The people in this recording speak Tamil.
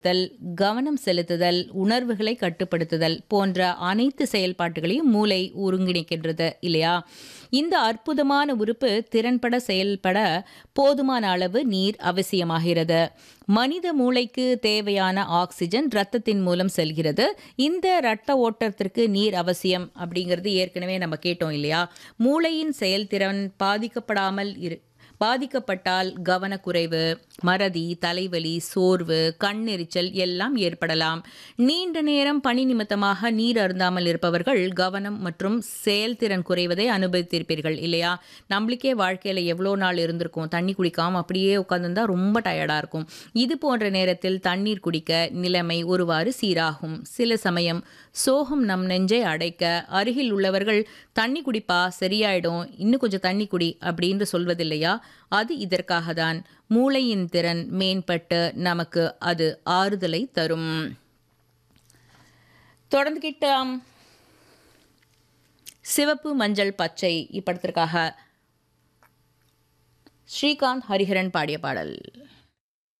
தல் கவனம் செலுத்துதல் உணர்வுகளை கட்டுப்படுத்துதல் போன்ற அனைத்து செயல்பாட்டுகளையும் மூளை ஒருங்கிணைக்கின்றது இல்லையா இந்த அற்புதமான உறுப்பு திறன்பட செயல்பட போதுமான அளவு நீர் அவசியமாகிறது மனித மூளைக்கு தேவையான ஆக்சிஜன் இரத்தத்தின் மூலம் செல்கிறது இந்த இரத்த ஓட்டத்திற்கு நீர் அவசியம் அப்படிங்கிறது ஏற்கனவே நம்ம கேட்டோம் இல்லையா மூளையின் செயல்திறன் பாதிக்கப்படாமல் இரு பாதிக்கப்பட்டால் கவனக்குறைவு மறதி தலைவலி சோர்வு கண்ணெரிச்சல் எல்லாம் ஏற்படலாம் நீண்ட நேரம் பணி நிமித்தமாக நீர் அருந்தாமல் இருப்பவர்கள் கவனம் மற்றும் செயல்திறன் குறைவதை அனுபவித்திருப்பீர்கள் இல்லையா நம்மளுக்கே வாழ்க்கையில் எவ்வளோ நாள் இருந்திருக்கும் தண்ணி குடிக்காமல் அப்படியே உட்காந்துருந்தா ரொம்ப டயர்டாக இருக்கும் இது போன்ற நேரத்தில் தண்ணீர் குடிக்க நிலைமை ஒருவாறு சீராகும் சில சமயம் சோகம் நம் நெஞ்சை அடைக்க அருகில் உள்ளவர்கள் தண்ணி குடிப்பா சரியாயிடும் இன்னும் கொஞ்சம் தண்ணி குடி அப்படின்னு சொல்வதில்லையா அது இதற்காக தான் மூளையின் திறன் மேம்பட்டு நமக்கு அது ஆறுதலை தரும் தொடர்ந்து கிட்டாம் சிவப்பு மஞ்சள் பச்சை இப்படத்திற்காக ஸ்ரீகாந்த் ஹரிஹரன் பாடிய பாடல்